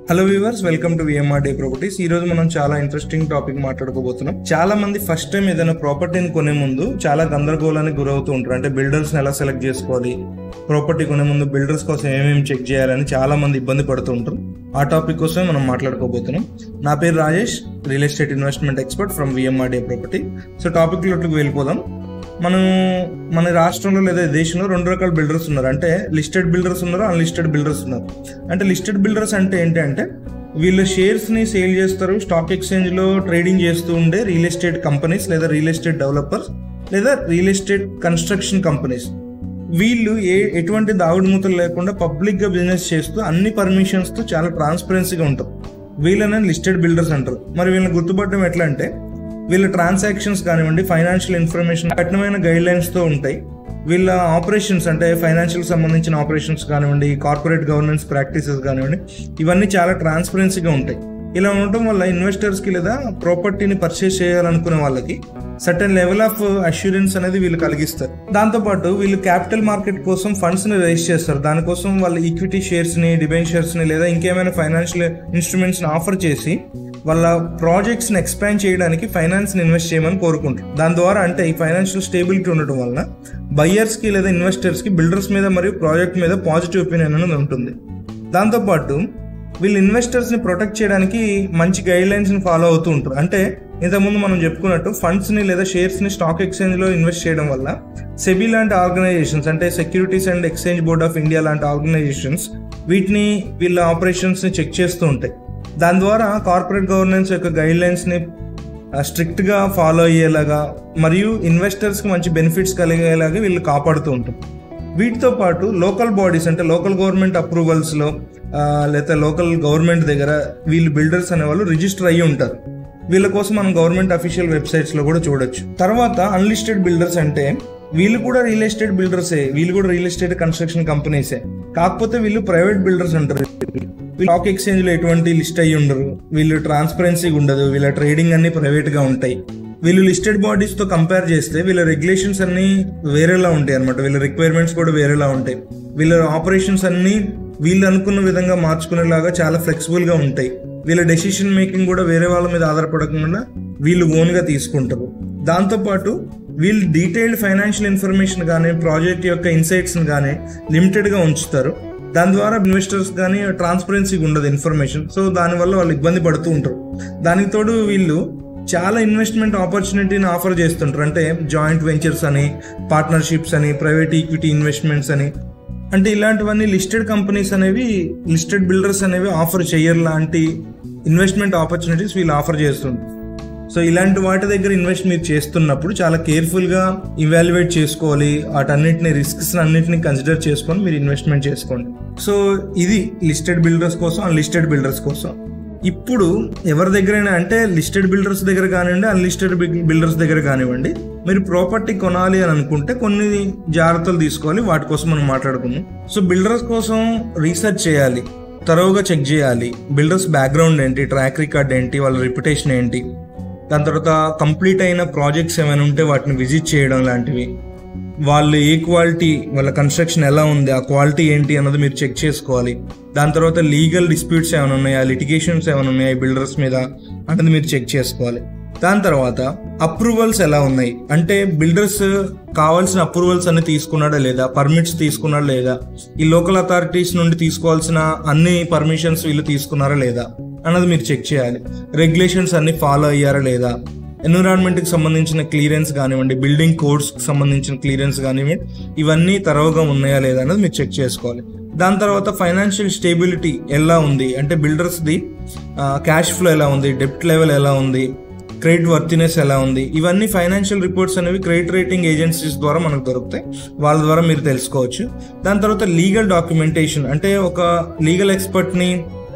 hello viewers welcome to VMR day properties ఈ రోజు మనం చాలా ఇంట్రెస్టింగ్ టాపిక్ మాట్లాడుకోబోతున్నాం చాలా మంది ఫస్ట్ టైం ఏదైనా ప్రాపర్టీని కొనే ముందు చాలా గందరగోళానికి గురవుతూ ఉంటారు అంటే బిల్డర్స్ ఎలా సెలెక్ట్ చేసుకోవాలి ప్రాపర్టీ కొనే ముందు బిల్డర్స్ కోసం ఏమేమి చెక్ చేయాలని చాలా మంది ఇబ్బంది పడుతూ ఉంటారు ఆ టాపిక్ కోసమే మనం మాట్లాడుకోబోతున్నాం నా పేరు Rajesh real estate investment expert from VMR day property so topic లోకి వెళ్ళిపోదాం మనం మన రాష్ట్రంలో లేదా దేశంలో రెండు రకాల బిల్డర్స్ ఉన్నారు అంటే లిస్టెడ్ బిల్డర్స్ ఉన్నారు అన్లిస్టెడ్ బిల్డర్స్ ఉన్నారు అంటే లిస్టెడ్ బిల్డర్స్ అంటే ఏంటి అంటే వీళ్ళు షేర్స్ ని సేల్ చేస్తారు స్టాక్ ఎక్స్చేంజ్ లో ట్రేడింగ్ చేస్తూ ఉండే రియల్ ఎస్టేట్ కంపెనీస్ లేదా రియల్ ఎస్టేట్ డెవలపర్స్ లేదా రియల్ ఎస్టేట్ కన్స్ట్రక్షన్ కంపెనీస్ వీళ్ళు ఏ ఎటువంటి దాగుడు మూతలు లేకుండా పబ్లిక్ గా బిజినెస్ చేస్తూ అన్ని పర్మిషన్స్ తో చాలా ట్రాన్స్పరెన్సీగా ఉంటారు వీళ్ళని లిస్టెడ్ బిల్డర్స్ అంటారు మరి వీళ్ళని గుర్తుపట్టడం ఎట్లా అంటే వీళ్ళ ట్రాన్సాక్షన్స్ కానివ్వండి ఫైనాన్షియల్ ఇన్ఫర్మేషన్ కఠినమైన గైడ్ లైన్స్ తో ఉంటాయి వీళ్ళ ఆపరేషన్స్ అంటే ఫైనాన్షియల్ సంబంధించిన ఆపరేషన్స్ కానివ్వండి కార్పొరేట్ గవర్నెన్స్ ప్రాక్టీసెస్ కానివ్వండి ఇవన్నీ చాలా ట్రాన్స్పరెన్సీగా ఉంటాయి ఇలా ఉండటం వల్ల ఇన్వెస్టర్స్ కి లేదా ప్రాపర్టీని పర్చేస్ చేయాలనుకునే వాళ్ళకి సర్టెన్ లెవెల్ ఆఫ్ అష్యూరెన్స్ అనేది వీళ్ళు కలిగిస్తారు దాంతోపాటు వీళ్ళు క్యాపిటల్ మార్కెట్ కోసం ఫండ్స్ ని రైజ్ చేస్తారు దానికోసం వాళ్ళ ఈక్విటీ షేర్స్ ని డిబెంచర్స్ ని లేదా ఇంకేమైనా ఫైనాన్షియల్ ఇన్స్ట్రుమెంట్స్ ని ఆఫర్ చేసి వాళ్ళ ప్రాజెక్ట్స్ ని ఎక్స్పాండ్ చేయడానికి ఫైనాన్స్ ని ఇన్వెస్ట్ చేయమని కోరుకుంటారు దాని ద్వారా అంటే ఈ ఫైనాన్షియల్ స్టేబిలిటీ ఉండటం వలన బయ్యర్స్ కి లేదా ఇన్వెస్టర్స్ కి బిల్డర్స్ మీద మరియు ప్రాజెక్ట్ మీద పాజిటివ్ ఒపీనియన్ అనేది ఉంటుంది దాంతోపాటు వీళ్ళు ఇన్వెస్టర్స్ ని ప్రొటెక్ట్ చేయడానికి మంచి గైడ్ లైన్స్ ని ఫాలో అవుతూ ఉంటారు అంటే ఇంతకుముందు మనం చెప్పుకున్నట్టు ఫండ్స్ ని లేదా షేర్స్ ని స్టాక్ ఎక్స్చేంజ్ లో ఇన్వెస్ట్ చేయడం వల్ల సెబీ లాంటి ఆర్గనైజేషన్స్ అంటే securities and exchange board of India లాంటి ఆర్గనైజేషన్స్ వీటిని వీళ్ళ ఆపరేషన్స్ ని చెక్ చేస్తూ ఉంటాయి దాని ద్వారా కార్పొరేట్ గవర్నెన్స్ యొక్క గైడ్ లైన్స్ ని స్ట్రిక్ట్ గా ఫాలో అయ్యేలాగా మరియు ఇన్వెస్టర్స్ కి మంచి బెనిఫిట్స్ కలిగేలాగా వీళ్ళు కాపాడుతూ ఉంటారు వీటితో పాటు లోకల్ బాడీస్ అంటే లోకల్ గవర్నమెంట్ అప్రూవల్స్ లో ఆ, లేదా లోకల్ గవర్నమెంట్ దగ్గర వీళ్ళు బిల్డర్స్ అనే వాళ్ళు రిజిస్టర్ అయ్యి ఉంటారు వీళ్ళ కోసం మనం గవర్నమెంట్ అఫీషియల్ వెబ్సైట్స్ లో కూడా చూడొచ్చు తర్వాత అన్లిస్టెడ్ బిల్డర్స్ అంటే వీళ్ళు కూడా రియల్ ఎస్టేట్ బిల్డర్సే వీళ్ళు కూడా రియల్ ఎస్టేట్ కన్స్ట్రక్షన్ కంపెనీసే కాకపోతే వీళ్ళు ప్రైవేట్ బిల్డర్స్ అంటారు స్టాక్ ఎక్స్చేంజ్ లో ఎటువంటి లిస్ట్ అయ్యి ఉండరు వీళ్ళు ట్రాన్స్పరెన్సీ ఉండదు వీళ్ళ ట్రేడింగ్ అన్ని ప్రైవేట్ గా ఉంటాయి వీళ్ళు లిస్టెడ్ బాడీస్ తో కంపేర్ చేస్తే వీళ్ళ రెగ్యులేషన్స్ అన్ని వేరేలా ఉంటాయి అనమాట వీళ్ళ రిక్వైర్మెంట్స్ కూడా వేరేలా ఉంటాయి వీళ్ళ ఆపరేషన్స్ అన్ని వీళ్ళు అనుకున్న విధంగా మార్చుకునేలాగా చాలా ఫ్లెక్సిబుల్ గా ఉంటాయి వీళ్ళ డెసిషన్ మేకింగ్ కూడా వేరే వాళ్ళ మీద ఆధారపడకుండా వీళ్ళు ఓన్ గా తీసుకుంటారు దాంతో పాటు వీళ్ళు డీటెయిల్డ్ ఫైనాన్షియల్ ఇన్ఫర్మేషన్ కానీ ప్రాజెక్ట్ యొక్క ఇన్సైట్స్ కానీ లిమిటెడ్ గా ఉంచుతారు దాని ద్వారా ఇన్వెస్టర్స్ కానీ ట్రాన్స్పరెన్సీ ఉండదు ఇన్ఫర్మేషన్ సో దానివల్ల వాళ్ళు ఇబ్బంది పడుతూ ఉంటారు దానికి తోడు వీళ్ళు చాలా ఇన్వెస్ట్మెంట్ ఆపర్చునిటీని ఆఫర్ చేస్తుంటారు అంటే జాయింట్ వెంచర్స్ అని పార్ట్నర్షిప్స్ అని ప్రైవేట్ ఈక్విటీ ఇన్వెస్ట్మెంట్స్ అని అంటే ఇలాంటివన్నీ లిస్టెడ్ కంపెనీస్ అనేవి లిస్టెడ్ బిల్డర్స్ అనేవి ఆఫర్ చేయరు లాంటి ఇన్వెస్ట్మెంట్ ఆపర్చునిటీస్ వీళ్ళు ఆఫర్ చేస్తుంటారు సో ఇలాంటి వాటి దగ్గర ఇన్వెస్ట్ మీరు చేస్తున్నప్పుడు చాలా కేర్ఫుల్ గా ఇవాల్యుయేట్ చేసుకోవాలి వాటన్నిటిని రిస్క్స్ అన్నిటిని కన్సిడర్ చేసుకొని మీరు ఇన్వెస్ట్మెంట్ చేసుకోండి సో ఇది లిస్టెడ్ బిల్డర్స్ కోసం అన్లిస్టెడ్ బిల్డర్స్ కోసం ఇప్పుడు ఎవరి దగ్గరైనా అంటే లిస్టెడ్ బిల్డర్స్ దగ్గర కానివ్వండి అన్లిస్టెడ్ బిల్డర్స్ దగ్గర కానివ్వండి మీరు ప్రాపర్టీ కొనాలి అని అనుకుంటే కొన్ని జాగ్రత్తలు తీసుకోవాలి వాటి కోసం మనం మాట్లాడుకుందాం సో బిల్డర్స్ కోసం రీసెర్చ్ చేయాలి తరోగా చెక్ చేయాలి బిల్డర్స్ బ్యాక్గ్రౌండ్ ఏంటి ట్రాక్ రికార్డ్ ఏంటి వాళ్ళ రిప్యుటేషన్ ఏంటి దాని తర్వాత కంప్లీట్ అయిన ప్రాజెక్ట్స్ ఏమైనా ఉంటే వాటిని విజిట్ చేయడం లాంటివి వాళ్ళు ఏ క్వాలిటీ వాళ్ళ కన్స్ట్రక్షన్ ఎలా ఉంది ఆ క్వాలిటీ ఏంటి అన్నది మీరు చెక్ చేసుకోవాలి దాని తర్వాత లీగల్ డిస్ప్యూట్స్ ఏమైనా ఉన్నాయా లిటిగేషన్స్ ఏమైనా ఉన్నాయా బిల్డర్స్ మీద అన్నది మీరు చెక్ చేసుకోవాలి దాని తర్వాత అప్రూవల్స్ ఎలా ఉన్నాయి అంటే బిల్డర్స్ కావాల్సిన అప్రూవల్స్ అన్ని తీసుకున్నాడా లేదా పర్మిట్స్ తీసుకున్నాడా లేదా ఈ లోకల్ అథారిటీస్ నుండి తీసుకోవాల్సిన అన్ని పర్మిషన్స్ వీళ్ళు తీసుకున్నారా లేదా అన్నది మీరు చెక్ చేయాలి రెగ్యులేషన్స్ అన్ని ఫాలో అయ్యారా లేదా ఎన్విరాన్మెంట్ కి సంబంధించిన క్లియరెన్స్ కానివ్వండి బిల్డింగ్ కోడ్స్ కి సంబంధించిన క్లియరెన్స్ కానివ్వండి ఇవన్నీ తరవుగా ఉన్నాయా లేదా అనేది మీరు చెక్ చేసుకోవాలి దాని తర్వాత ఫైనాన్షియల్ స్టేబిలిటీ ఎలా ఉంది అంటే బిల్డర్స్ ది క్యాష్ ఫ్లో ఎలా ఉంది డెప్ట్ లెవెల్ ఎలా ఉంది క్రెడిట్ వర్తినెస్ ఎలా ఉంది ఇవన్నీ ఫైనాన్షియల్ రిపోర్ట్స్ అనేవి క్రెడిట్ రేటింగ్ ఏజెన్సీస్ ద్వారా మనకు దొరుకుతాయి వాళ్ళ ద్వారా మీరు తెలుసుకోవచ్చు దాని తర్వాత లీగల్ డాక్యుమెంటేషన్ అంటే ఒక లీగల్ ఎక్స్పర్ట్ ని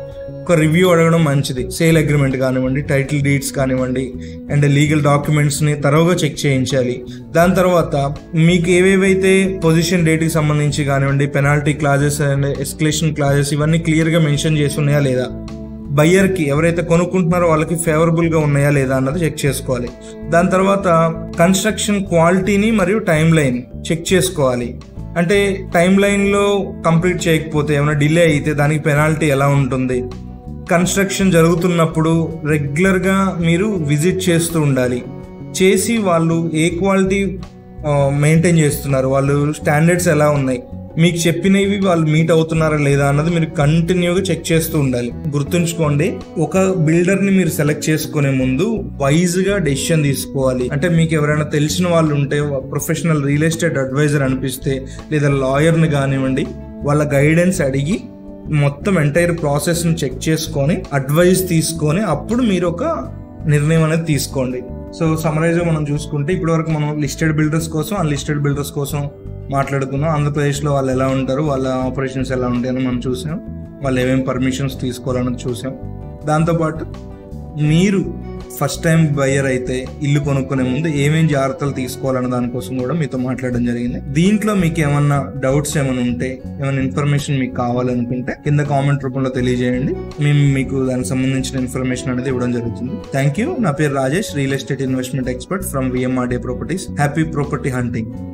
ఒక రివ్యూ అడగడం మంచిది సేల్ అగ్రిమెంట్ కానివ్వండి టైటిల్ డీడ్స్ కానివ్వండి అండ్ లీగల్ డాక్యుమెంట్స్ ని తరోగా చెక్ చేయించాలి దాని తర్వాత మీకు ఏవేవైతే పొజిషన్ డేట్ కి సంబంధించి కానివ్వండి penalty clauses and escalation clauses ఇవన్నీ క్లియర్ గా మెన్షన్ చేసి ఉన్నాయా లేదా బయ్యర్ కి ఎవరైతే కొనుక్కుంటున్నారో వాళ్ళకి ఫేవరబుల్ గా ఉన్నాయా లేదా అన్నది చెక్ చేసుకోవాలి దాని తర్వాత కన్స్ట్రక్షన్ క్వాలిటీని మరియు టైం లైన్ చెక్ చేసుకోవాలి అంటే టైం లైన్ లో కంప్లీట్ చేయకపోతే ఏమైనా డిలే అయితే దానికి పెనాల్టీ ఎలా ఉంటుంది కన్స్ట్రక్షన్ జరుగుతున్నప్పుడు రెగ్యులర్గా మీరు విజిట్ చేస్తూ ఉండాలి చేసి వాళ్ళు ఏ క్వాలిటీ మెయింటైన్ చేస్తున్నారు వాళ్ళు స్టాండర్డ్స్ ఎలా ఉన్నాయి మీకు చెప్పినవి వాళ్ళు మీట్ అవుతున్నారా లేదా అన్నది మీరు కంటిన్యూగా చెక్ చేస్తూ ఉండాలి గుర్తుంచుకోండి ఒక బిల్డర్ ని మీరు సెలెక్ట్ చేసుకునే ముందు వైజ్ గా డెసిషన్ తీసుకోవాలి అంటే మీకు ఎవరైనా తెలిసిన వాళ్ళు ఉంటే ప్రొఫెషనల్ రియల్ ఎస్టేట్ అడ్వైజర్ అనిపిస్తే లేదా లాయర్ ని కానివ్వండి వాళ్ళ గైడెన్స్ అడిగి మొత్తం ఎంటైర్ ప్రాసెస్ ని చెక్ చేసుకొని అడ్వైస్ తీసుకొని అప్పుడు మీరు ఒక నిర్ణయం అనేది తీసుకోండి సో సమరైజ్ మనం చూసుకుంటే ఇప్పటివరకు మనం లిస్టెడ్ బిల్డర్స్ కోసం అన్లిస్టెడ్ బిల్డర్స్ కోసం మాట్లాడుకున్నాం ఆంధ్రప్రదేశ్లో వాళ్ళు ఎలా ఉంటారు వాళ్ళ ఆపరేషన్స్ ఎలా ఉంటాయని మనం చూసాం వాళ్ళు ఏమేమి పర్మిషన్స్ తీసుకోవాలని చూసాం దాంతోపాటు మీరు ఫస్ట్ టైం బయ్యర్ అయితే ఇల్లు కొనుక్కునే ముందు ఏమేం జాగ్రత్తలు తీసుకోవాలన్న దానికోసం కూడా మీతో మాట్లాడడం జరిగింది దీంట్లో మీకు ఏమన్నా డౌట్స్ ఏమైనా ఉంటే ఏమైనా ఇన్ఫర్మేషన్ మీకు కావాలనుకుంటే కింద కామెంట్ రూపంలో తెలియజేయండి మేము మీకు దానికి సంబంధించిన ఇన్ఫర్మేషన్ అనేది ఇవ్వడం జరుగుతుంది థ్యాంక్ యూ నా పేరు Rajesh real estate investment expert from VMR day properties happy property hunting